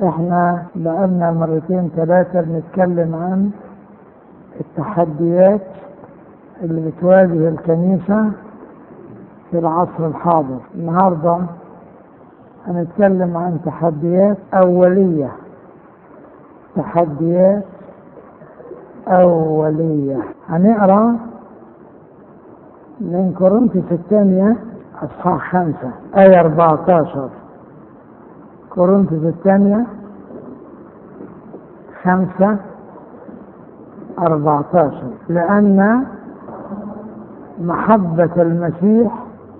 احنا بقالنا مرتين ثلاثة بنتكلم عن التحديات اللي بتواجه الكنيسة في العصر الحاضر النهاردة هنتكلم عن تحديات أولية تحديات أولية هنقرأ من كورنثوس الثانية أصحاح خمسة آية 14 كورنثوس الثانية خمسة أربعتاشر لأن محبة المسيح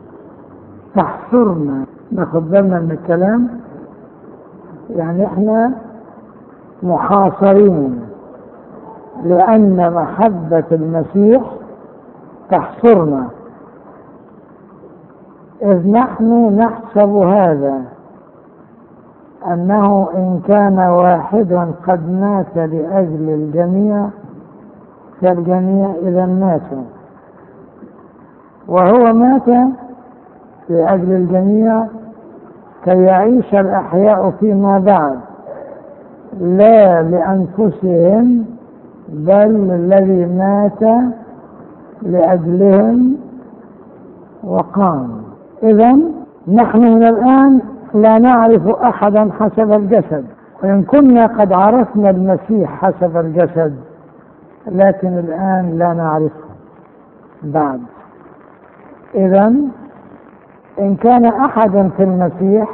تحصرنا ناخد بالنا من الكلام يعني احنا محاصرين لأن محبة المسيح تحصرنا إذ نحن نحسب هذا أنه إن كان واحد قد مات لأجل الجميع فالجميع إذا ماتوا وهو مات لأجل الجميع كي يعيش الأحياء فيما بعد لا لأنفسهم بل الذي مات لأجلهم وقام إذا نحن من الآن لا نعرف أحدا حسب الجسد وإن كنا قد عرفنا المسيح حسب الجسد لكن الآن لا نعرفه بعد إذا إن كان أحد في المسيح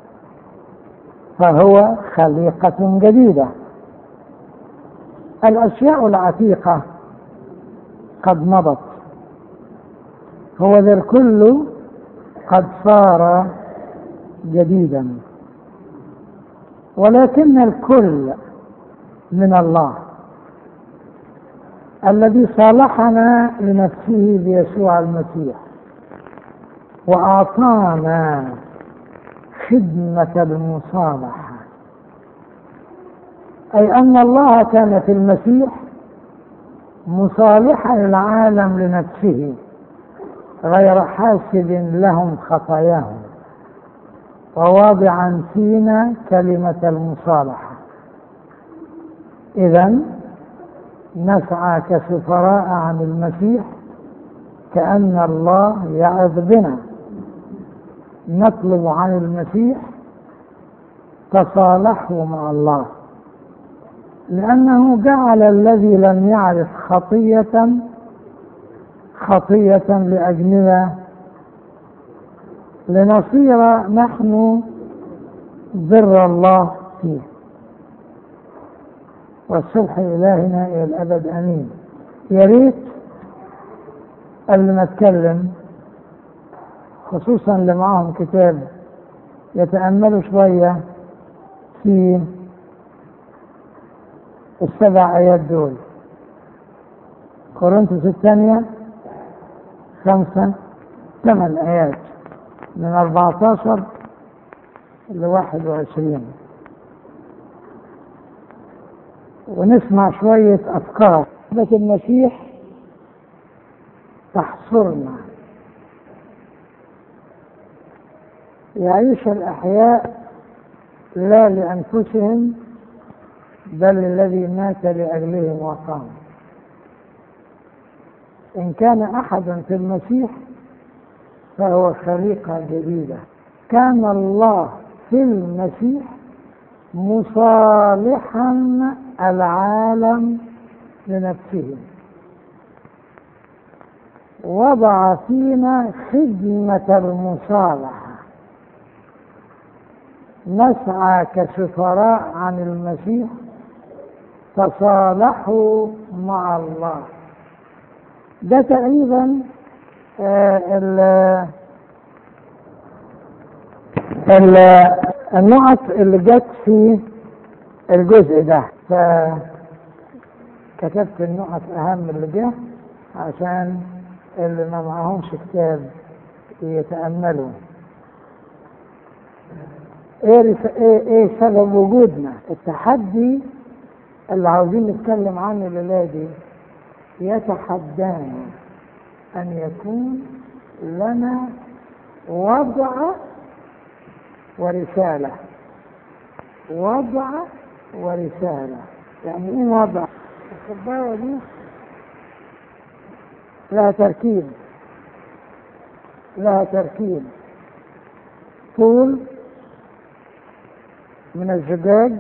فهو خليقة جديدة الأشياء العتيقة قد مضت هو ذا الكل قد صار جديدا ولكن الكل من الله الذي صالحنا لنفسه بيسوع المسيح وأعطانا خدمة المصالحة أي أن الله كان في المسيح مصالحا العالم لنفسه غير حاسب لهم خطاياهم وواضعا فينا كلمة المصالحة إذا نسعى كسفراء عن المسيح كأن الله يعظ بنا نطلب عن المسيح تصالحوا مع الله لأنه جعل الذي لم يعرف خطية خطية لأجلنا لنصير نحن بر الله فيه والصبح إلهنا إلى الأبد أمين يا ريت قبل ما أتكلم خصوصا اللي معاهم كتاب يتأملوا شوية في السبع آيات دول كورنثوس الثانية خمسة ثمان آيات من 14 ل 21 ونسمع شوية أفكار لكن المسيح تحصرنا يعيش الأحياء لا لأنفسهم بل الذي مات لأجلهم وقام إن كان أحد في المسيح فهو خليقة جديدة كان الله في المسيح مصالحا العالم لنفسه وضع فينا خدمة المصالحة نسعى كسفراء عن المسيح تصالحوا مع الله ده تقريبا آه ال النقط اللي جت في الجزء ده فكتبت النقط اهم اللي جه عشان اللي ما معهمش كتاب يتأملوا ايه ايه ايه سبب وجودنا التحدي اللي عاوزين نتكلم عنه الليله دي يتحدانا ان يكون لنا وضع ورساله وضع ورسالة يعني ايه وضع الصباوة دي لها تركيب لها تركيب طول من الزجاج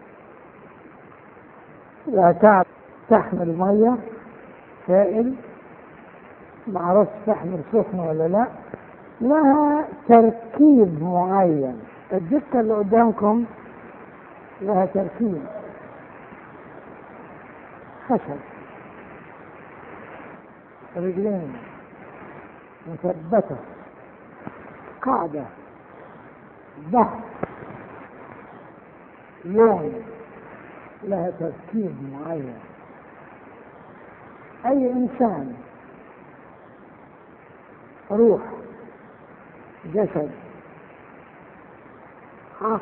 لها كعب تحمل مية سائل معرفش تحمل سخن ولا لا لها تركيب معين الدكة اللي قدامكم لها تركيب خشب رجلين مثبتة قاعدة ظهر لون لها تركيب معين أي إنسان روح جسد عقل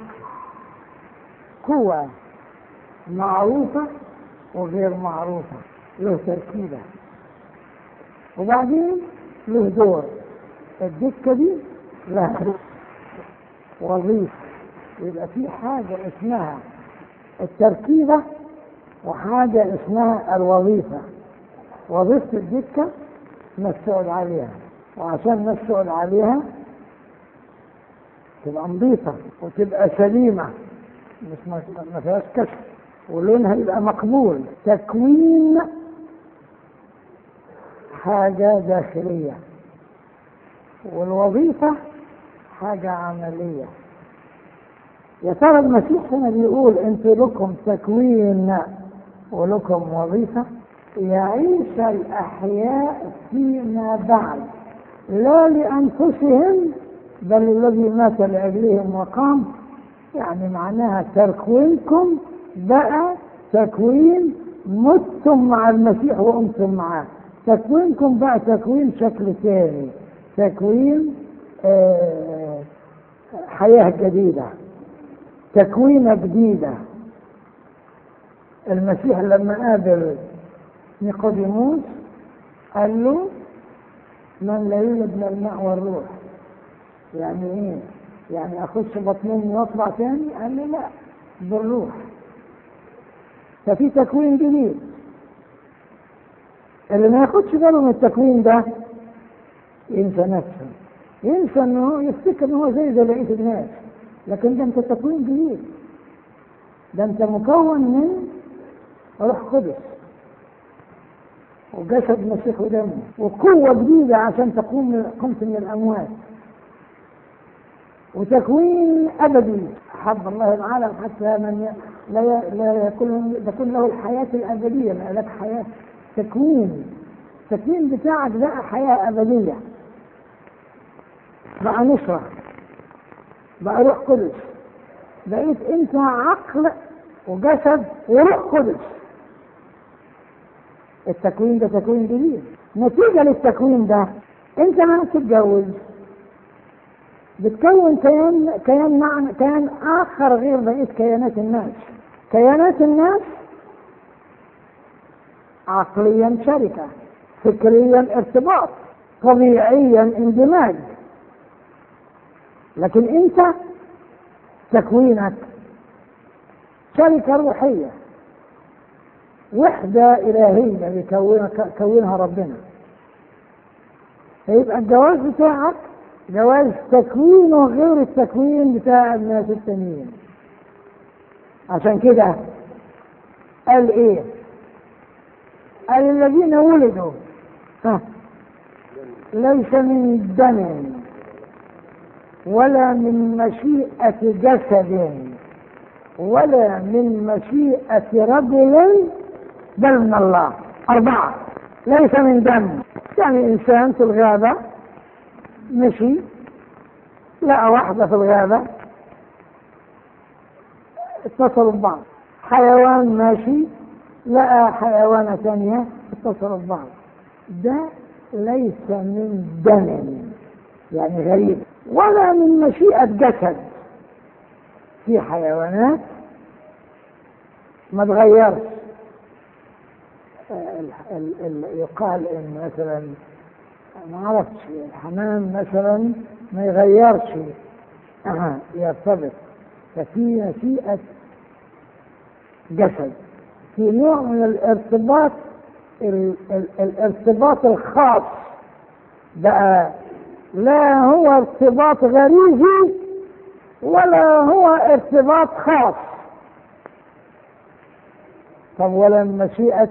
قوة معروفة وغير معروفة له تركيبة وبعدين له دور الدكة دي لها وظيفة يبقى في حاجة اسمها التركيبة وحاجة اسمها الوظيفة وظيفة الدكة مسؤول عليها وعشان مسؤول عليها تبقى نظيفة وتبقى سليمة مش ما فيهاش كشف ولونها يبقى مقبول تكوين حاجة داخلية والوظيفة حاجة عملية يا ترى المسيح هنا بيقول انتوا لكم تكوين ولكم وظيفة يعيش الأحياء فيما بعد لا لأنفسهم بل الذي مات لأجلهم وقام يعني معناها تكوينكم بقى تكوين متم مع المسيح وأنتم معاه تكوينكم بقى تكوين شكل ثاني تكوين آه حياة جديدة تكوينة جديدة المسيح لما قابل نيقوديموس قال له من لا يولد من الماء والروح يعني ايه يعني اخش بطنين واطلع تاني قال لي لا بالروح ففي تكوين جديد اللي ما ياخدش باله من التكوين ده ينسى نفسه ينسى انه يفتكر ان هو زي زي بقيه الناس لكن ده انت تكوين جديد ده انت مكون من روح قدس وجسد مسيح ودمه وقوة جديدة عشان تقوم قمت من الأموات وتكوين أبدي حب الله العالم حتى من لا لا يكون تكون له الحياة الأبدية ما لك حياة تكوين التكوين بتاعك بقى حياة أبدية بقى نصرة بقى روح قدس بقيت أنت عقل وجسد وروح قدس التكوين ده تكوين جديد نتيجة للتكوين ده انت ما تتجوز بتكون كيان كيان معنى كيان اخر غير بقية كيانات الناس كيانات الناس عقليا شركة فكريا ارتباط طبيعيا اندماج لكن انت تكوينك شركة روحية وحدة إلهية بيكونها كونها ربنا فيبقى الجواز بتاعك جواز تكوينه غير التكوين بتاع الناس التانيين عشان كده قال ايه قال الذين ولدوا ها ليس من دم ولا من مشيئة جسد ولا من مشيئة رجل بل من الله أربعة ليس من دم يعني إنسان في الغابة مشي لقى واحدة في الغابة اتصلوا ببعض حيوان ماشي لقى حيوانة ثانية اتصلوا ببعض ده ليس من دم يعني غريب ولا من مشيئة جسد في حيوانات ما تغيرش ال ال ال يقال ان مثلا ما اعرفش الحمام مثلا ما يغيرش أه يرتبط ففي مشيئة جسد في نوع من الارتباط ال ال الارتباط الخاص بقى لا هو ارتباط غريزي ولا هو ارتباط خاص طب ولا مشيئة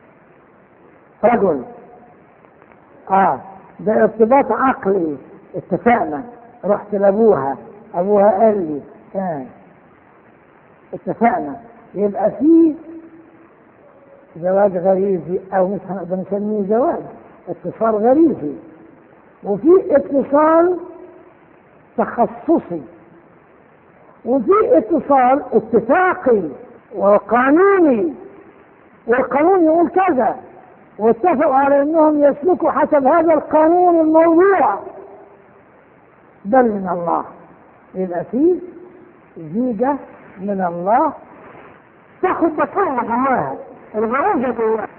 رجل اه ده ارتباط عقلي اتفقنا رحت لابوها ابوها قال لي آه. اتفقنا يبقى في زواج غريزي او مش هنقدر نسميه زواج اتصال غريزي وفي اتصال تخصصي وفي اتصال اتفاقي وقانوني والقانون يقول كذا واتفقوا على انهم يسلكوا حسب هذا القانون الموضوع بل من الله يبقى في زيجة من الله تاخد بطاقة جواها الغريزة جواها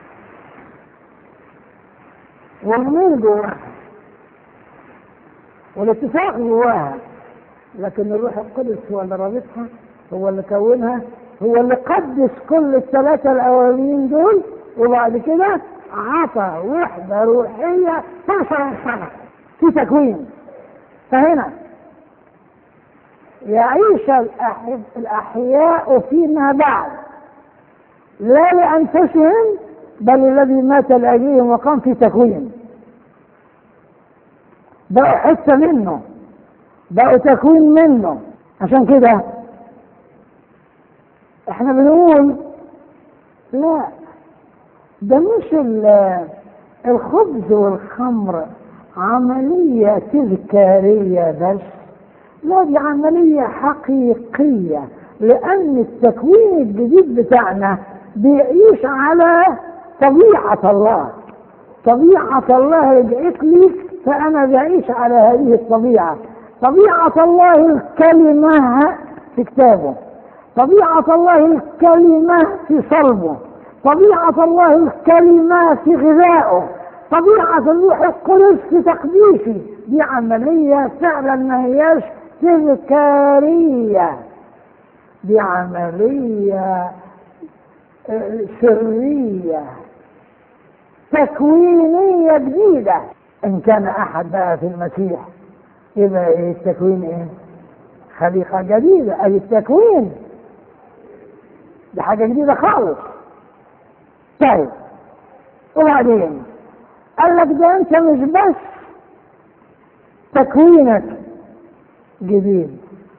والميل جواها والاتفاق جواها لكن الروح القدس هو اللي رابطها هو اللي كونها هو اللي قدس كل الثلاثة الأولين دول وبعد كده عطى وحدة روحية توصل للسماء في تكوين فهنا يعيش الأحياء فيما بعد لا لأنفسهم بل الذي مات لأجلهم وقام في تكوين بقوا حتة منه بقوا تكوين منه عشان كده احنا بنقول لا ده مش الخبز والخمر عملية تذكارية بس لا دي عملية حقيقية لأن التكوين الجديد بتاعنا بيعيش على طبيعة الله طبيعة الله رجعت لي فأنا بعيش على هذه الطبيعة طبيعة الله الكلمة في كتابه طبيعة الله الكلمة في صلبه طبيعة الله الكلمة في غذائه طبيعة الروح القدس في تقديسي دي عملية فعلا ما هياش تذكارية دي عملية سرية تكوينية جديدة إن كان أحد بقى في المسيح يبقى إيه التكوين إيه؟ خليقة جديدة أي التكوين دي حاجة جديدة خالص طيب وبعدين قال لك ده أنت مش بس تكوينك جديد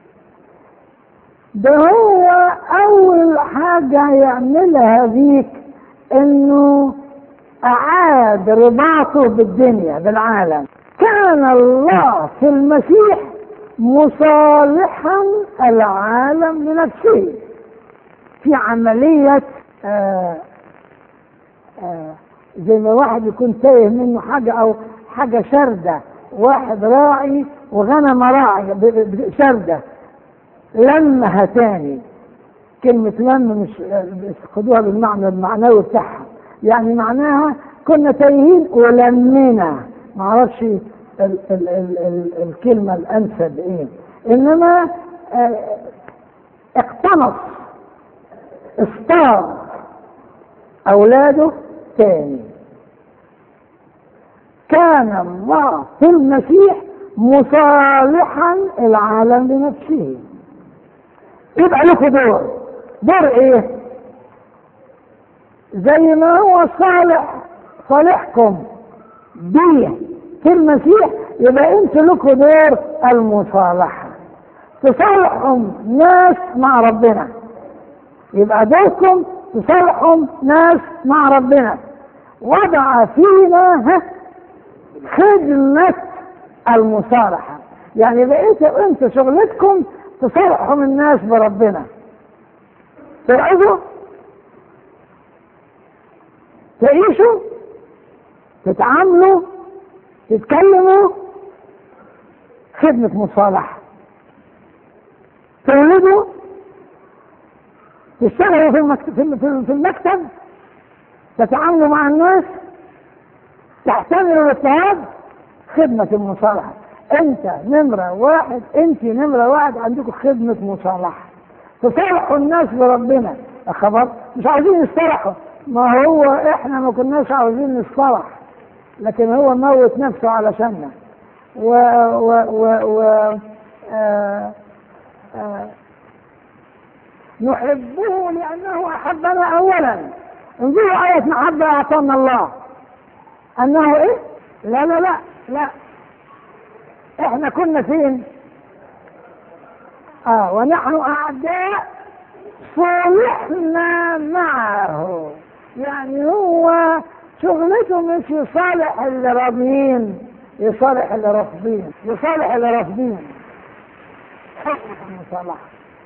ده هو أول حاجة يعملها بيك إنه أعاد رباطه بالدنيا بالعالم كان الله في المسيح مصالحا العالم لنفسه في عملية آآ آآ زي ما واحد يكون تايه منه حاجة أو حاجة شردة واحد راعي وغنم راعي شردة لمها تاني كلمة لم مش خدوها بالمعنى المعنوي بتاعها يعني معناها كنا تايهين ولمنا معرفش ال ال ال ال الكلمة الأنسب إيه إنما اه اقتنص اصطاد أولاده تاني كان الله في المسيح مصالحا العالم لنفسه يبقى لكم دور دور ايه زي ما هو صالح صالحكم بيه في المسيح يبقى انتوا لكم دور المصالحة تصالحهم ناس مع ربنا يبقى دوركم تصالحهم ناس مع ربنا وضع فينا خدمة المصالحة يعني بقيت انتوا شغلتكم تصالحهم الناس بربنا توعظوا تعيشوا تتعاملوا تتكلموا خدمة مصالحة تولدوا تشتغلوا في المكتب, في المكتب تتعاملوا مع الناس تحتملوا الاضطهاد خدمة المصالحة انت نمرة واحد انت نمرة واحد عندكم خدمة مصالحة تصالحوا الناس بربنا خبر مش عاوزين يسترحوا ما هو احنا ما كناش عاوزين نسترح لكن هو موت نفسه علشاننا و و و, و آه آه نحبه لأنه أحبنا أولا انظروا آية محبة أعطانا الله أنه إيه؟ لا لا لا لا إحنا كنا فين؟ آه ونحن أعداء صالحنا معه يعني هو شغلته مش يصالح اللي راضيين يصالح اللي رافضين يصالح اللي رافضين حكم المصالحة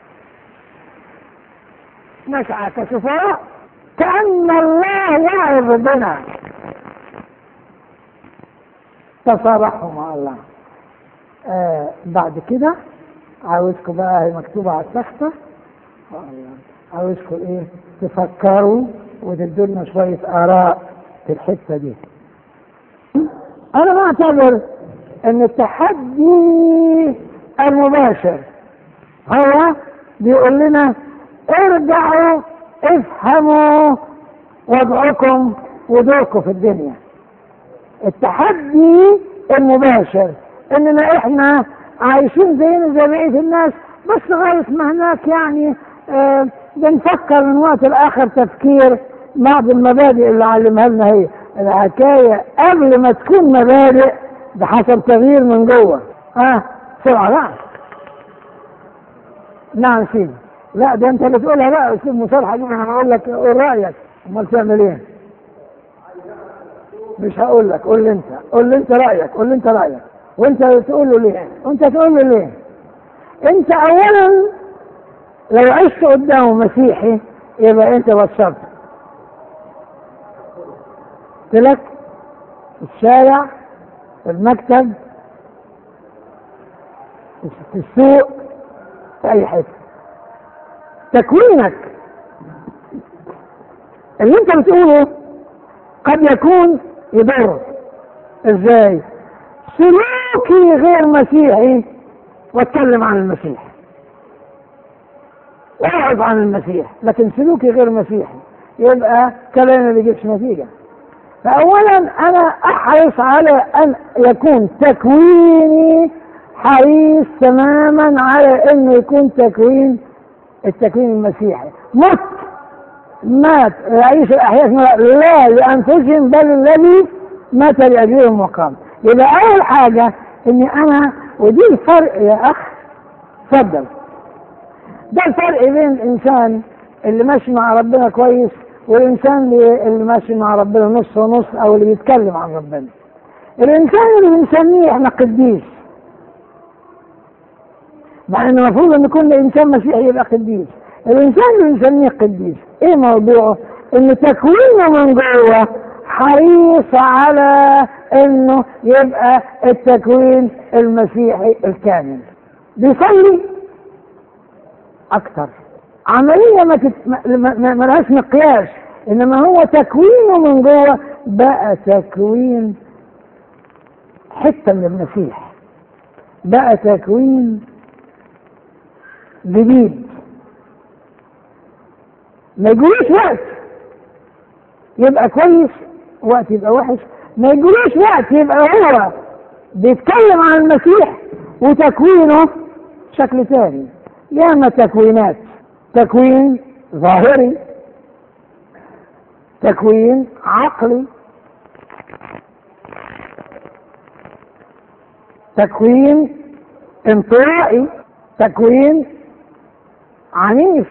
نسعى كسفراء كأن الله واعظ بنا تصالحوا مع الله آه بعد كده عاوزكم بقى هي مكتوبة على التخته عاوزكم ايه تفكروا وتدوا لنا شوية آراء في الحتة دي أنا بعتبر إن التحدي المباشر هو بيقول لنا ارجعوا افهموا وضعكم ودوركم في الدنيا التحدي المباشر اننا احنا عايشين زينا زي بقيه الناس بس لغايه ما هناك يعني آه بنفكر من وقت لاخر تفكير بعض المبادئ اللي علمها لنا هي الحكايه قبل ما تكون مبادئ بحسب تغيير من جوه ها آه بسرعه بقى نعم سيدي لا ده انت اللي تقولها بقى اسلوب مصالحه دي انا هقول لك قول رايك امال تعمل ايه؟ مش هقول لك قول لي انت قول لي انت رايك قول لي انت رايك وانت تقول له ليه؟ وانت تقول له ليه؟ انت اولا لو عشت قدامه مسيحي يبقى انت بشرت قلت لك في الشارع في المكتب في السوق في اي حته تكوينك اللي انت بتقوله قد يكون يضرك ازاي سلوكي غير مسيحي واتكلم عن المسيح واعظ عن المسيح لكن سلوكي غير مسيحي يبقى كلامي ما بيجيبش نتيجه فاولا انا احرص على ان يكون تكويني حريص تماما على انه يكون تكوين التكوين المسيحي مت مات رئيس الاحياء لا لانفسهم بل الذي مات لاجلهم وقام يبقى اول حاجه اني انا ودي الفرق يا اخ اتفضل ده الفرق بين الانسان اللي ماشي مع ربنا كويس والانسان اللي, اللي ماشي مع ربنا نص ونص او اللي بيتكلم عن ربنا الانسان اللي بنسميه احنا قديس مع ان المفروض ان كل انسان مسيحي يبقى قديس الانسان اللي بنسميه قديس ايه موضوعه ان تكوينه من جوه حريص على انه يبقى التكوين المسيحي الكامل بيصلي اكتر عمليه ما تت... ما لهاش مقياس انما هو تكوينه من جوه بقى تكوين حته من المسيح بقى تكوين جديد ما يجولوش وقت يبقى كويس وقت يبقى وحش ما يجولوش وقت يبقى هو بيتكلم عن المسيح وتكوينه شكل ثاني ياما تكوينات تكوين ظاهري تكوين عقلي تكوين انطوائي تكوين عنيف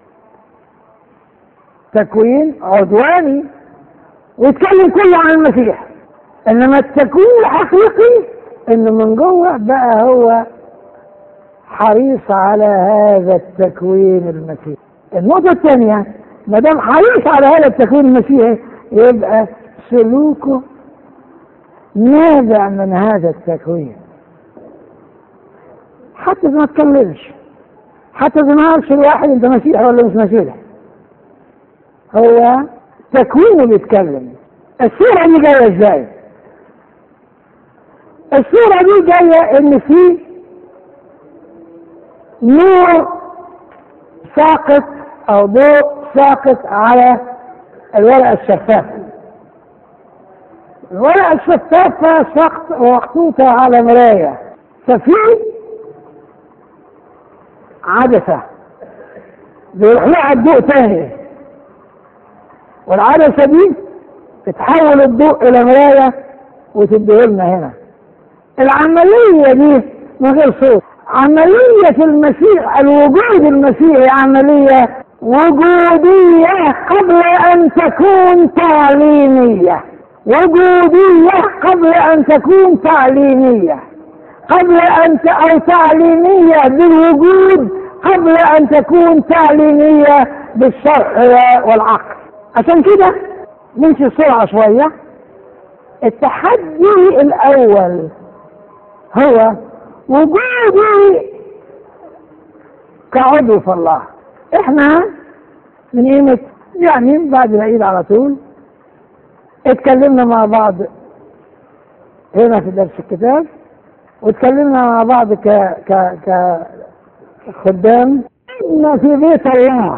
تكوين عدواني ويتكلم كله عن المسيح انما التكوين الحقيقي انه من جوه بقى هو حريص على هذا التكوين المسيحي النقطة الثانية ما دام حريص على هذا التكوين المسيحي يبقى سلوكه نابع من هذا التكوين حتى ما تكلمش حتى إذا ما عرفش الواحد انت مسيحي ولا مش مسيحي هو تكوينه بيتكلم الصورة دي جاية ازاي؟ الصورة دي جاية ان في نور ساقط او ضوء ساقط على الورقة الشفافة الورقة الشفافة سقط محطوطة على مراية ففي عدسة بيروح لها الضوء تاني والعدسة دي تتحول الضوء إلى مراية وتديه لنا هنا العملية دي من غير صوت عملية المسيح الوجود المسيحي عملية وجودية قبل أن تكون تعليمية وجودية قبل أن تكون تعليمية قبل أن ت... أو تعليمية بالوجود قبل أن تكون تعليمية بالشرع والعقل عشان كده نمشي بسرعة شوية التحدي الأول هو وجودي كعضو في الله احنا من قيمة يعني بعد العيد على طول اتكلمنا مع بعض هنا في درس الكتاب واتكلمنا مع بعض ك ك ك خدام ان في بيت الله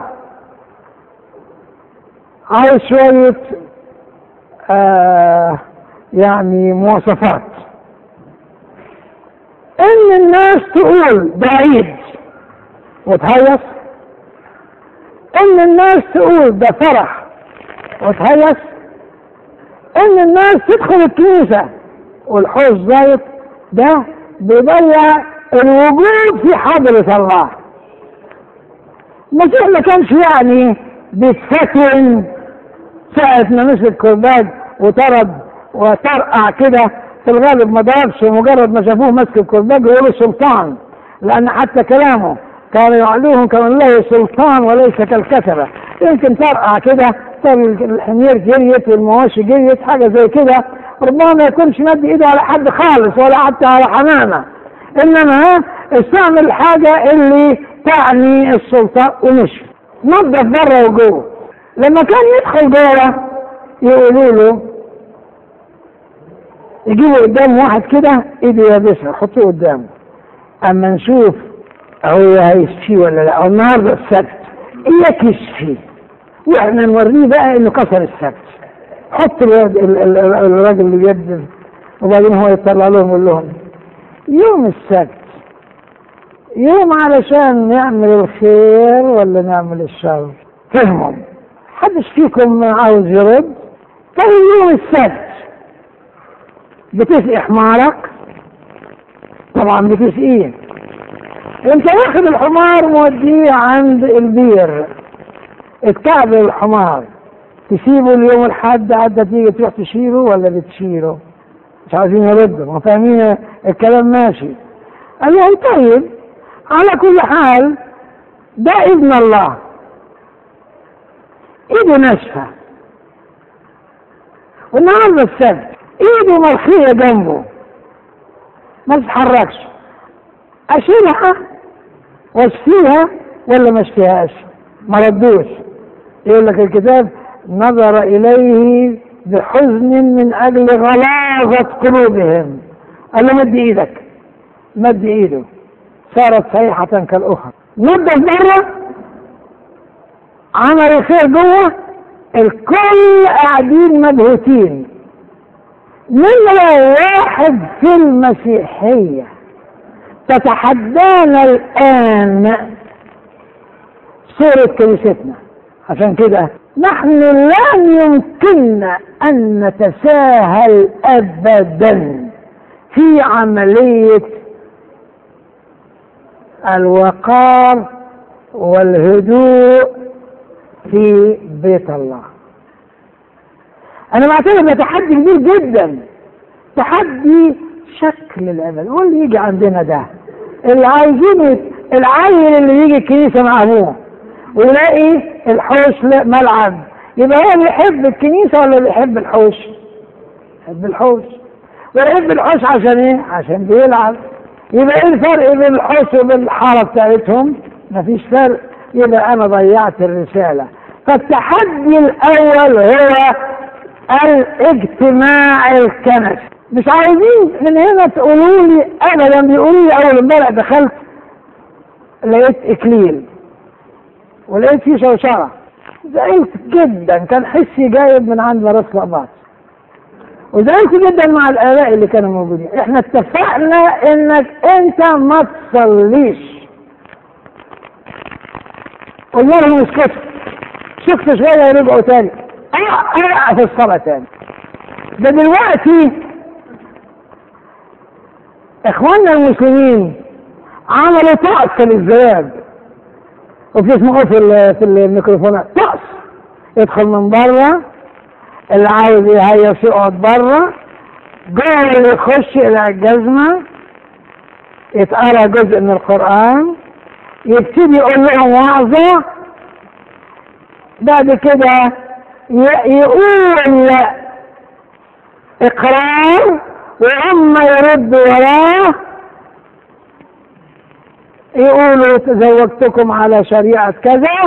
عاوز شوية آه يعني مواصفات ان الناس تقول ده عيد وتهيص ان الناس تقول ده فرح وتهيص ان الناس تدخل الكنيسة والحوش زايد ده بيضيع الوجود في حضرة الله المسيح ما كانش يعني بيتفتن ساعة ما مسك الكرباج وطرد وطرقع كده في الغالب ما ضربش مجرد ما شافوه ماسك الكرباج يقولوا سلطان لأن حتى كلامه كان يعلوهم كان له سلطان وليس كالكتبة يمكن ترقع كده الحمير جريت والمواشي جريت حاجة زي كده ربما ما يكونش مد ايده على حد خالص ولا حتى على حمامة انما استعمل الحاجة اللي تعني السلطة ومشي نظف بره وجوه لما كان يدخل جوه يقولوا له يجيبوا قدام واحد كده ايده يابسه يحطوه قدامه اما نشوف هو هيشفيه ولا لا النهارده السبت اياك يشفيه واحنا نوريه بقى انه كسر السبت حط الراجل اللي بيد وبعدين هو يطلع لهم يقول لهم يوم السبت يوم علشان نعمل الخير ولا نعمل الشر فهموا حدش فيكم عاوز يرد طيب يوم السبت بتسقي حمارك طبعا بتسقيه انت واخد الحمار موديه عند البير اتكعبل الحمار تسيبه اليوم الحد عدى تيجي تروح تشيله ولا بتشيله مش عايزين يردوا ما فاهمين الكلام ماشي قال لهم طيب على كل حال ده ابن الله ايده ناشفه والنهارده السبت ايده مرخيه جنبه ما تتحركش اشيلها واشفيها ولا ما اشفيهاش ما ردوش يقول لك الكتاب نظر اليه بحزن من اجل غلاظه قلوبهم قال له مد ايدك مد ايده صارت صيحة كالأخرى نظف مرة عمل الخير جوه الكل قاعدين مبهوتين نمرة واحد في المسيحية تتحدانا الآن صورة كنيستنا عشان كده نحن لا يمكننا أن نتساهل أبدا في عملية الوقار والهدوء في بيت الله انا بعتبر ده تحدي كبير جدا تحدي شكل الامل واللي يجي عندنا ده اللي عايزين العيل اللي يجي الكنيسه مع ابوه ويلاقي الحوش ملعب يبقى هو بيحب الكنيسه ولا بيحب الحوش؟ يحب الحوش ويحب الحوش عشان ايه؟ عشان بيلعب يبقى ايه الفرق بين الحوش وبين الحاره بتاعتهم؟ مفيش فرق يبقى انا ضيعت الرساله فالتحدي الاول هو الاجتماع الكنسي مش عايزين من هنا تقولوا لي ابدا بيقولوا لي اول امبارح دخلت لقيت اكليل ولقيت فيه شوشره زعلت جدا كان حسي جايب من عند راس لقباط وزعلت جدا مع الآباء اللي كانوا موجودين احنا اتفقنا انك انت ما تصليش قلنا لهم اسكتوا سكتوا شوية ورجعوا تاني ارجع في الصلاة تاني ده دلوقتي اخواننا المسلمين عملوا طقس للزواج وبتسمعوه في ال- في الميكروفونات طقس يدخل من بره اللي عايز يهيص يقعد بره جوه اللي يخش الى الجزمه يتقرا جزء من القران يبتدي يقول لهم وعظه بعد كده ي- يقول اقرار وهم يرد وراه يقولوا تزوجتكم على شريعة كذا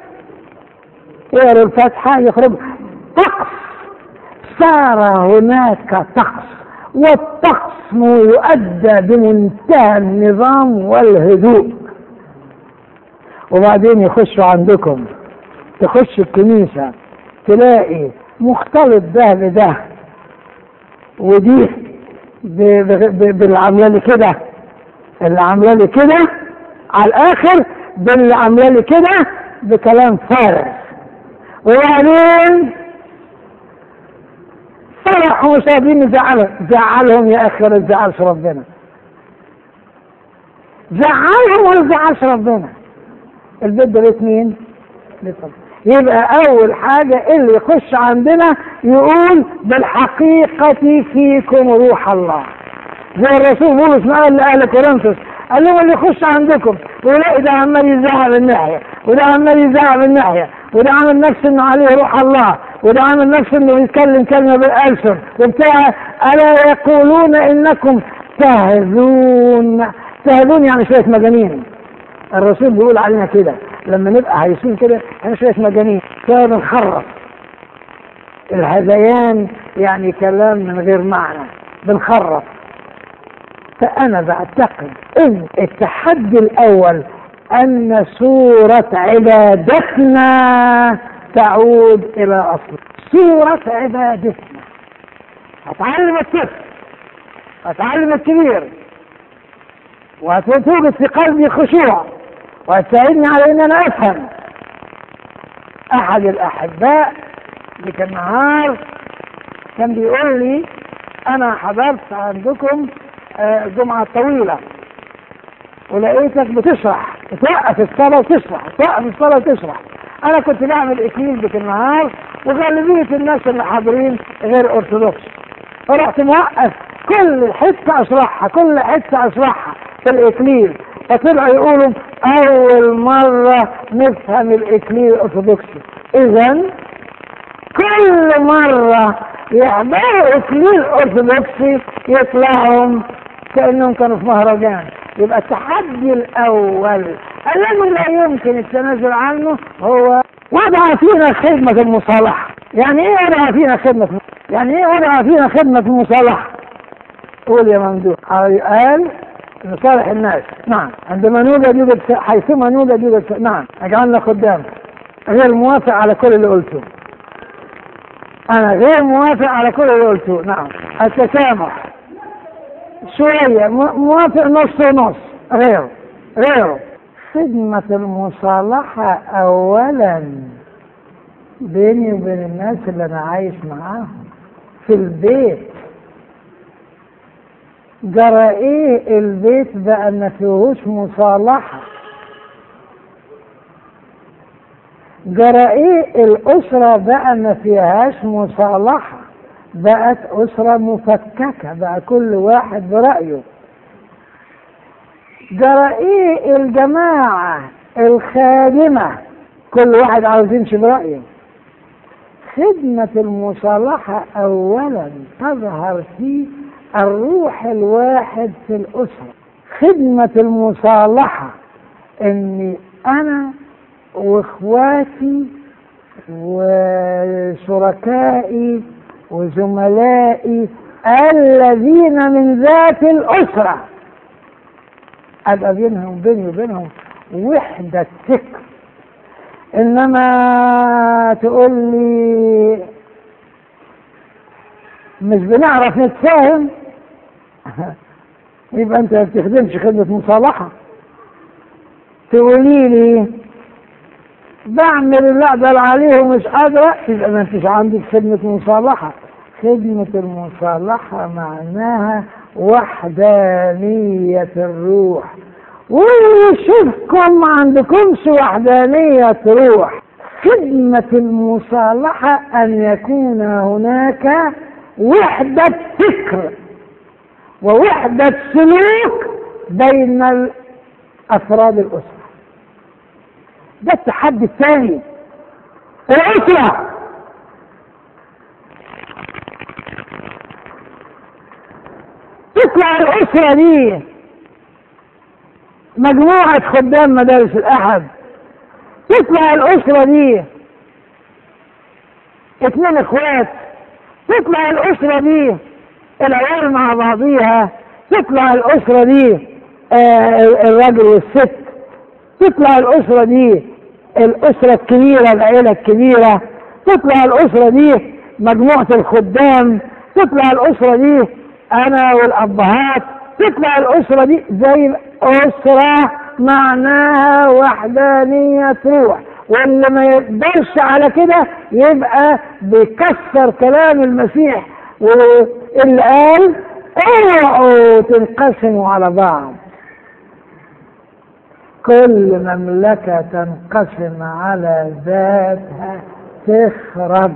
يقروا الفاتحة يخرج طقس صار هناك طقس والطقس يؤدى بمنتهى النظام والهدوء وبعدين يخشوا عندكم تخش الكنيسة تلاقي مختلط ده بده ودي ب- ب- ب- باللي عامله لي كده اللي عامله لي كده على الاخر باللي عامله لي كده بكلام فارغ وبعدين فرحوا مش قادرين نزعلهم زعلهم يا اخي ولا تزعلش ربنا زعلهم ولا تزعلش ربنا البيت ده بيت مين؟ بيت ربنا. يبقى اول حاجه اللي يخش عندنا يقول بالحقيقه فيكم روح الله زي الرسول بولس ما قال لاهل كورنثوس قال لهم اللي يخش عندكم ويلاقي ده عمال يزعق من ناحيه وده عمال يزعق من ناحيه وده عامل نفسه انه عليه روح الله وده عامل نفسه انه يتكلم كلمه بالالسن وبتاع الا يقولون انكم تهذون تهذون يعني شويه مجانين الرسول بيقول علينا كده لما نبقى عايشين كده احنا شويه مجانين شويه بنخرف الهذيان يعني كلام من غير معنى بنخرف فأنا بعتقد إن التحدي الأول أن صورة عبادتنا تعود إلى أصل صورة عبادتنا هتعلم الطفل هتعلم الكبير وهتوجد في قلبي خشوع وهتساعدني على ان انا افهم احد الاحباء اللي كان نهار كان بيقول لي انا حضرت عندكم آه، الجمعه الطويله ولقيتك بتشرح توقف الصلاه وتشرح توقف الصلاه وتشرح انا كنت بعمل اكليل بك النهار وغالبيه الناس اللي حاضرين غير ارثوذكس فرحت موقف كل حته اشرحها كل حته اشرحها في الاكليل فطلعوا يقولوا اول مره نفهم الاكليل الارثوذكسي اذا كل مره يحضروا اكليل ارثوذكسي يطلعوا كانهم كانوا في مهرجان يبقى التحدي الاول الذي لا يمكن التنازل عنه هو وضع فينا خدمة المصالحة يعني ايه وضع فينا خدمة يعني ايه وضع فينا خدمة المصالحة قول يا ممدوح قال لصالح الناس نعم عندما نوجد يوجد ف- حيثما نوجد يوجد ف- نعم اجعلنا خدام غير موافق على كل اللي قلته انا غير موافق على كل اللي قلته نعم التسامح شوية مو- موافق نص ونص غيره غيره خدمة المصالحة أولا بيني وبين الناس اللي أنا عايش معاهم في البيت جرى إيه البيت بقى ما فيهوش مصالحة جرى إيه الأسرة بقى ما فيهاش مصالحة بقت أسرة مفككة بقى كل واحد برأيه جرى ايه الجماعة الخادمة كل واحد عاوز يمشي برأيه خدمة المصالحة أولا تظهر في الروح الواحد في الأسرة خدمة المصالحة إني أنا وإخواتي وشركائي وزملائي الذين من ذات الأسرة أبقى بينهم بيني وبينهم وحدة فكر انما تقول لي مش بنعرف نتفاهم يبقى انت ما بتخدمش خدمة مصالحة تقولي لي بعمل اللي اقدر عليه ومش قادرة يبقى ما انتش عندك خدمة مصالحة خدمة المصالحة معناها وحدانية الروح وشوفكم ما عندكمش وحدانية روح خدمة المصالحة أن يكون هناك وحدة فكر ووحدة سلوك بين أفراد الأسرة ده التحدي الثاني الأسرة تطلع الأسرة دي مجموعة خدام مدارس الأحد تطلع الأسرة دي اثنين اخوات تطلع الأسرة دي العيال مع بعضيها تطلع الأسرة دي آه الراجل والست تطلع الأسرة دي الأسرة الكبيرة العيلة الكبيرة تطلع الأسرة دي مجموعة الخدام تطلع الأسرة دي أنا والأبهات تطلع الأسرة دي زي أسرة معناها وحدانية روح واللي ما يقدرش على كده يبقى بيكسر كلام المسيح واللي قال اوعوا تنقسموا على بعض كل مملكة تنقسم على ذاتها تخرب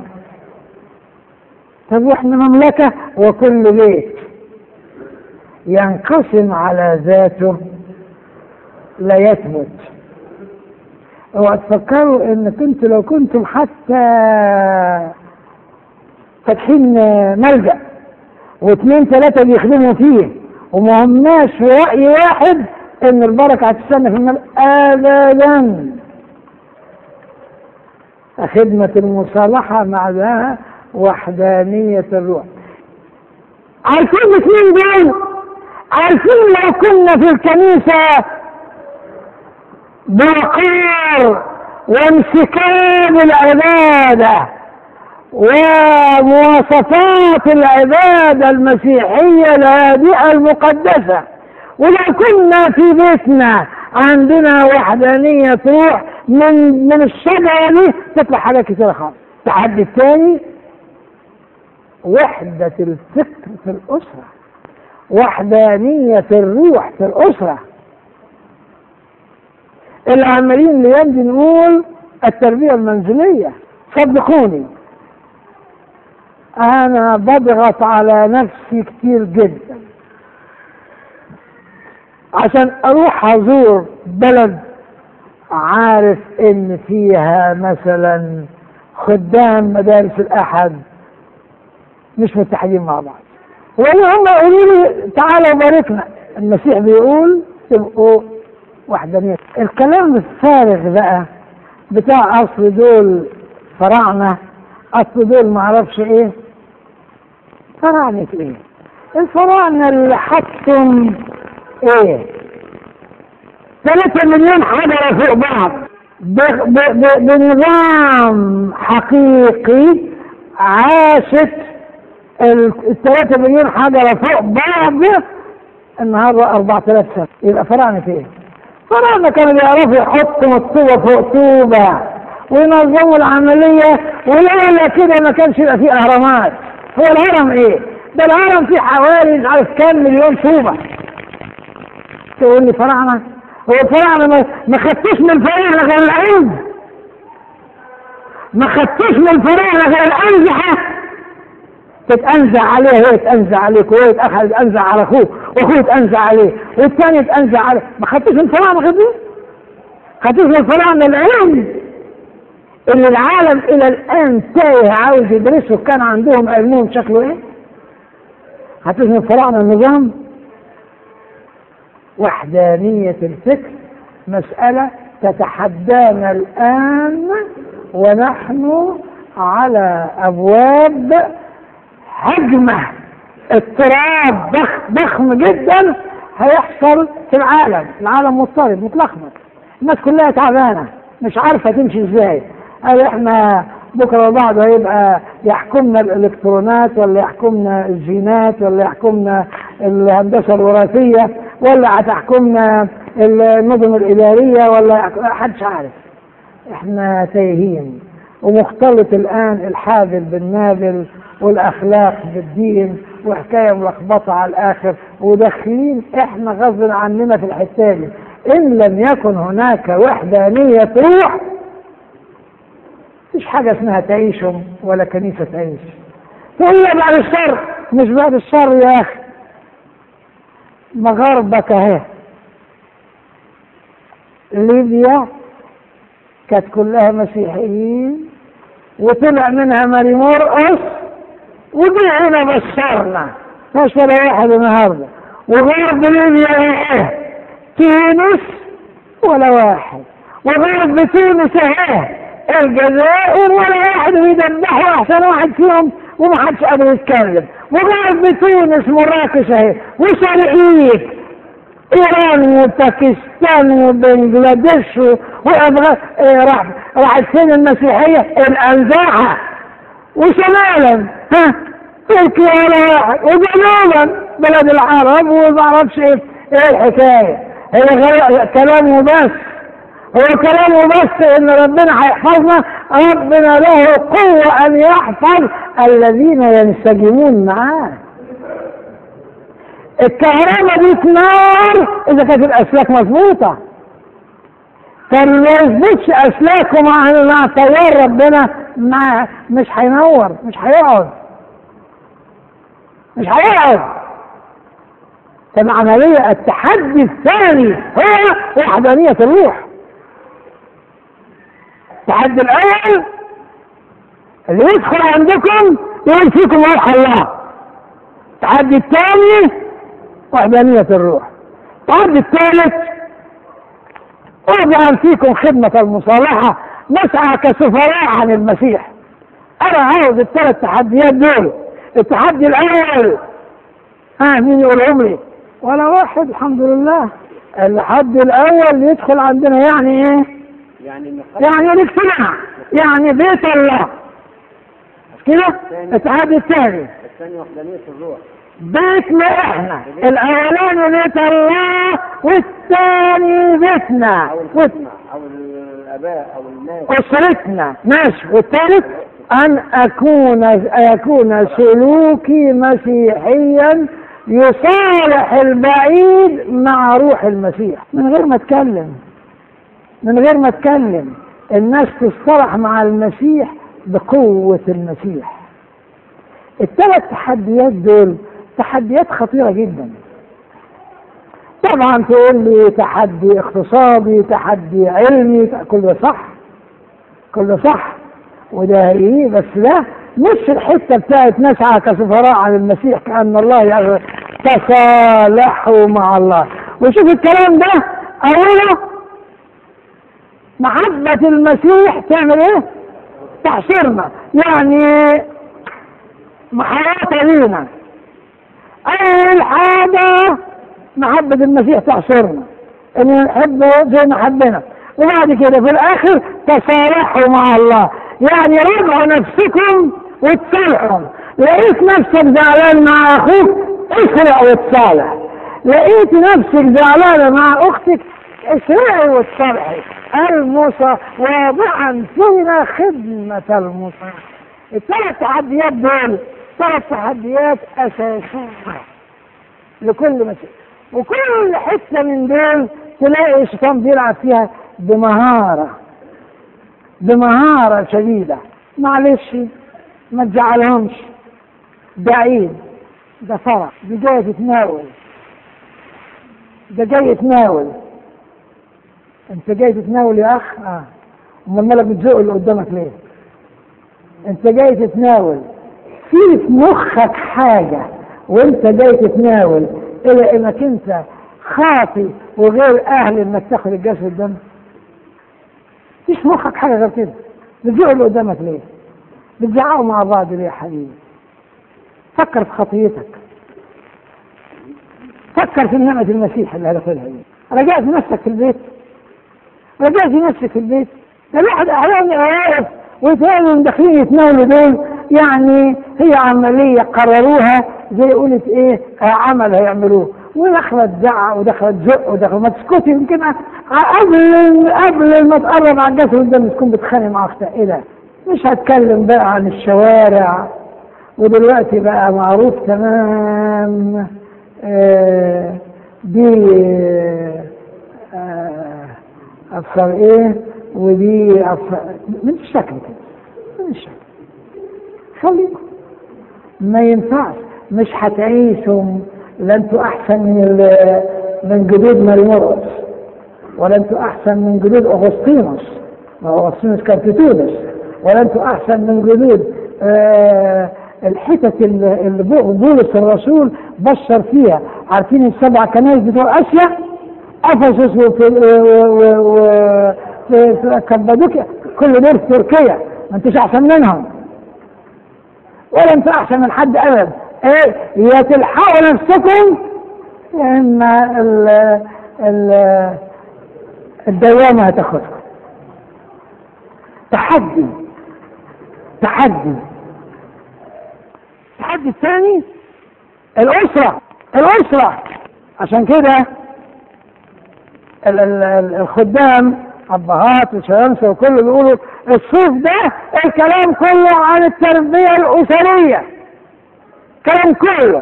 طب واحنا مملكة وكل بيت ينقسم على ذاته لا يثبت اوعى تفكروا ان كنت لو كنتم حتى فاتحين ملجأ واثنين ثلاثة بيخدموا فيه وما هماش في رأي واحد ان البركة هتستنى في الملجأ ابدا خدمة المصالحة معناها وحدانية الروح عارفين الاثنين دول عارفين لو كنا في الكنيسة بوقار وانسكاب العبادة ومواصفات العبادة المسيحية الهادئة المقدسة ولو كنا في بيتنا عندنا وحدانية روح من من الشجرة دي تطلع حاجات كتيرة خالص التحدي الثاني وحدة الفكر في الأسرة وحدانية الروح في الأسرة العاملين الأيام دي نقول التربية المنزلية صدقوني أنا بضغط على نفسي كتير جدا عشان أروح أزور بلد عارف إن فيها مثلا خدام مدارس الأحد مش متحدين مع بعض ولا هم يقولوا لي تعالوا باركنا المسيح بيقول تبقوا وحدانية الكلام الفارغ بقى بتاع اصل دول فراعنة اصل دول معرفش ايه فراعنة ايه الفراعنة اللي حطم ايه ثلاثة مليون حجرة فوق بعض بنظام حقيقي عاشت الثلاثة مليون حجرة فوق بعض النهارده 4000 سنة يبقى فراعنة ايه؟ فراعنة كانوا بيعرفوا يحطوا الطوبة فوق طوبة وينظموا العملية ولولا كده ما كانش يبقى فيه أهرامات هو الهرم ايه؟ ده الهرم فيه حوالي مش عارف كام مليون طوبة تقول لي فراعنة؟ هو الفراعنة ما, ما خدتوش من الفراعنة غير العز ما خدتوش من الفراعنة غير الأنزحة تتأنزع عليه هو يتأنزع عليك وهو يتأخذ يتأنزع على أخوه وأخوه يتأنزع عليه والثاني يتأنزع عليه ما خدتوش من الفراعنة غير خدتوش من الفراعنة العلم اللي العالم إلى الآن تايه عاوز يدرسه كان عندهم علمهم شكله إيه؟ خدتوش من الفراعنة النظام وحدانية الفكر مسألة تتحدانا الآن ونحن على أبواب هجمة اضطراب ضخ ضخم جدا هيحصل في العالم العالم مضطرب متلخبط الناس كلها تعبانة مش عارفه تمشي ازاي قال احنا بكره بعض هيبقى يحكمنا الالكترونات ولا يحكمنا الجينات ولا يحكمنا الهندسه الوراثيه ولا هتحكمنا النظم الاداريه ولا محدش عارف احنا تايهين ومختلط الان الحاذل بالنابل والاخلاق بالدين وحكايه ملخبطه على الاخر وداخلين احنا غصب عننا في الحته دي ان لم يكن هناك وحدانيه روح مفيش حاجه اسمها تعيشهم ولا كنيسه تعيش تقول لي بعد الشر مش بعد الشر يا اخي مغاربك اهي ليبيا كانت كلها مسيحيين وطلع منها ماري مرقص وجينا بشرنا مش ولا واحد النهارده وغرب ليبيا ايه تونس ولا واحد وغرب تونس ايه الجزائر ولا واحد بيدبحوا احسن واحد فيهم ومحدش قادر يتكلم وغرب تونس مراكش اهي وشرقية ايران وباكستان وبنجلاديش وابغا إيه راح راحت فين المسيحيه؟ الانزاعه وشمالا ها تركيا ولا واحد وجنوبا بلد العرب وما اعرفش ايه ايه الحكايه هي غير كلامه بس هو كلامه بس ان ربنا هيحفظنا ربنا له قوه ان يحفظ الذين ينسجمون معاه الكهرباء دي تنور اذا كانت الاسلاك مظبوطه فاللي ما يظبطش اسلاكه مع مع تيار ربنا مع مش هينور مش هيقعد مش هيقعد طب عملية التحدي الثاني هو وحدانية الروح التحدي الأول اللي يدخل عندكم يقول فيكم روح الله التحدي الثاني وحدانية الروح التحدي الثالث اجعل فيكم خدمة المصالحة نسعى كسفراء عن المسيح انا عاوز الثلاث تحديات دول التحدي الاول ها مين يقولهم لي ولا واحد الحمد لله الحد الاول يدخل عندنا يعني ايه يعني نخ- يعني الاجتماع يعني بيت الله مش كده التحدي الثاني الثاني وحدانية الروح بيتنا احنا الاولاني بيت الله والثاني بيتنا او والت- الخدمة او الاباء او الناس أسرتنا ماشي والثالث أن أكون يكون سلوكي مسيحيا يصالح البعيد مع روح المسيح من غير ما أتكلم من غير ما أتكلم الناس تصطلح مع المسيح بقوة المسيح الثلاث تحديات دول تحديات خطيرة جدا طبعا تقول لي تحدي اقتصادي تحدي علمي كل ده صح كل ده صح وده ايه بس ده مش الحته بتاعت نسعى كسفراء عن المسيح كان الله يعني تصالحوا مع الله وشوف الكلام ده اوله محبة المسيح تعمل ايه؟ تحشرنا يعني محاولة لينا أول حاجة محبة المسيح تحشرنا إن نحبه زي ما حبنا وبعد كده في الآخر تصالحوا مع الله يعني راجعوا نفسكم وتصالحوا لقيت نفسك زعلان مع أخوك اسرع وتصالح لقيت نفسك زعلانة مع أختك اسرعي وتصالحي المصا واضعا فينا خدمة المصا الثلاث تحديات دول ثلاث تحديات أساسية لكل مسيح وكل حتة من دول تلاقي الشيطان بيلعب فيها بمهارة بمهارة شديدة معلش ما تزعلهمش ده عيد ده فرح دي جاية تتناول ده جاي يتناول انت جاي تتناول يا اخ اه امال مالك بتزق اللي قدامك ليه انت جاي تتناول في في مخك حاجة وانت جاي تتناول الى انك انت خاطي وغير اهل انك تاخد الجسد ده مفيش في مخك حاجة غير كده بتزق اللي قدامك ليه بتزعقوا مع بعض ليه يا حبيبي فكر في خطيتك فكر في نعمة المسيح اللي هدخلها دي رجعت نفسك في البيت رجعت نفسك في البيت ده الواحد احيانا واقف ويتهيألوا داخلين يتناولوا دول يعني هي عمليه قرروها زي قولت ايه آه، عمل هيعملوه ودخلت زعق ودخلت زق ودخلت ما تسكتي يمكن قبل قبل ما تقرب على الجسد ده تكون بتخانق مع اختها ايه ده؟ مش هتكلم بقى عن الشوارع ودلوقتي بقى معروف تمام آه دي آه أبصر إيه ودي أبصر من الشكل كده من الشكل خليكم ما ينفعش مش هتعيشوا لا انتوا أحسن من ال- من جدود مريمورس ولا انتوا أحسن من جدود أغسطينوس ما هو أغسطينوس كان في تونس ولا انتوا أحسن من جدود آه الحتت اللي اللي بولس الرسول بشر فيها عارفين السبع كنائس بتوع اسيا افسس وفي و- و- و- في في كبادوكيا كل دول في تركيا ما انتوش احسن منهم ولا انتوا احسن من حد ابدا ايه يا تلحقوا نفسكم يا اما ال ال الدوامه هتاخدكم تحدي تحدي التحدي الثاني الأسرة الأسرة عشان كده ال- ال- ال- الخدام أبهات وشمسة وكله بيقولوا الصيف ده الكلام كله عن التربية الأسرية كلام كله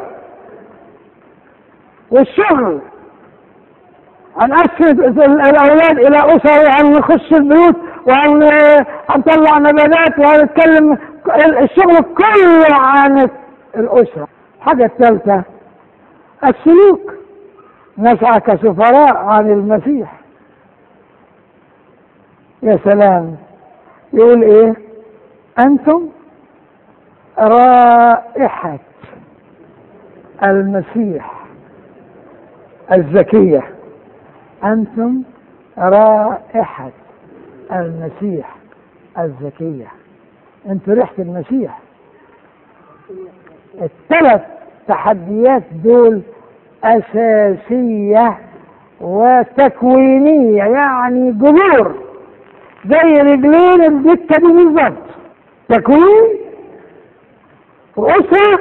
والشغل هنقسم ال- الأولاد إلى أسر وهنخش البيوت وهنطلع نباتات وهنتكلم الشغل كله عن الأسرة الحاجة الثالثة السلوك نسعى كسفراء عن المسيح يا سلام يقول ايه انتم رائحة المسيح الزكية انتم رائحة المسيح الزكية انتوا ريحة المسيح الثلاث تحديات دول أساسية وتكوينية يعني جذور زي رجلين الدكة دي بالظبط تكوين وأسرة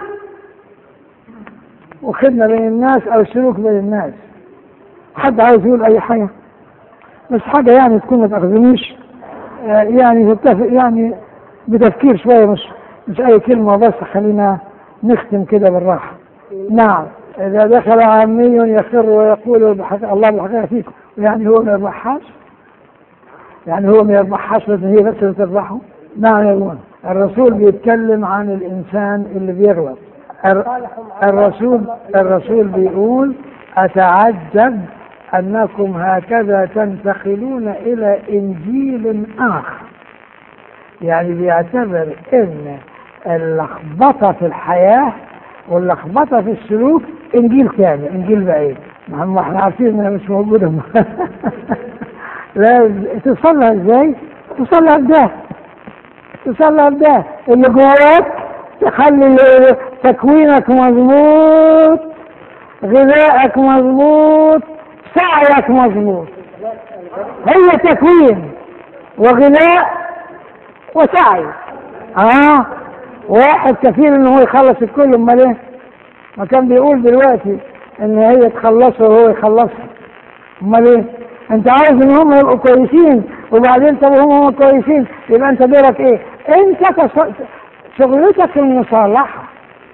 وخدمة بين الناس أو سلوك بين الناس حد عايز يقول أي حاجة بس حاجة يعني تكون ما تأخذنيش آه، يعني تتفق يعني بتفكير شوية مش مش أي كلمة بس خلينا نختم كده بالراحة نعم إذا دخل عامي يخر ويقول بحق الله بالحقيقة فيكم يعني هو ما يربحهاش يعني هو ما يربحهاش بس هي بس اللي تربحه نعم يا ابونا الرسول بيتكلم عن الإنسان اللي بيغلط الر- الرسول الرسول بيقول أتعجب أنكم هكذا تنتقلون إلى إنجيل آخر يعني بيعتبر ان اللخبطه في الحياه واللخبطه في السلوك انجيل تاني انجيل بعيد ما هم احنا عارفين انها مش موجوده لا تصلها ازاي؟ تصلها بده تصلها بده اللي جواك تخلي تكوينك مظبوط غذائك مظبوط سعيك مظبوط هي تكوين وغذاء وسعي اه واحد كفيل ان هو يخلص الكل امال ايه ما كان بيقول دلوقتي ان هي تخلصه وهو يخلصها امال ايه انت عايز ان هم يبقوا كويسين وبعدين طب هم هم كويسين يبقى انت دورك ايه انت كس- شغلتك المصالحه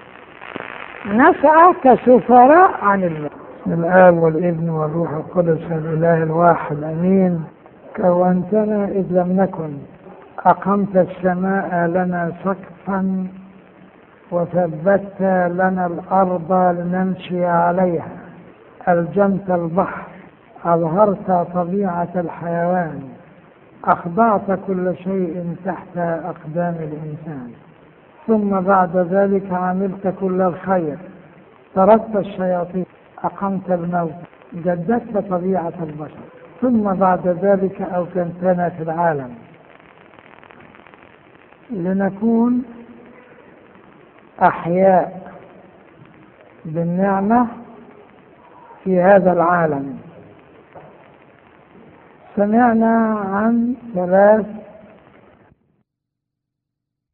نسعى كسفراء عن الله بسم الآب والابن والروح القدس الإله الواحد أمين كونتنا إذ لم نكن أقمت السماء لنا سقفا وثبتت لنا الأرض لنمشي عليها ألجمت البحر أظهرت طبيعة الحيوان أخضعت كل شيء تحت أقدام الإنسان ثم بعد ذلك عملت كل الخير طردت الشياطين أقمت الموت جددت طبيعة البشر ثم بعد ذلك أوكلتنا في العالم لنكون أحياء بالنعمة في هذا العالم سمعنا عن ثلاث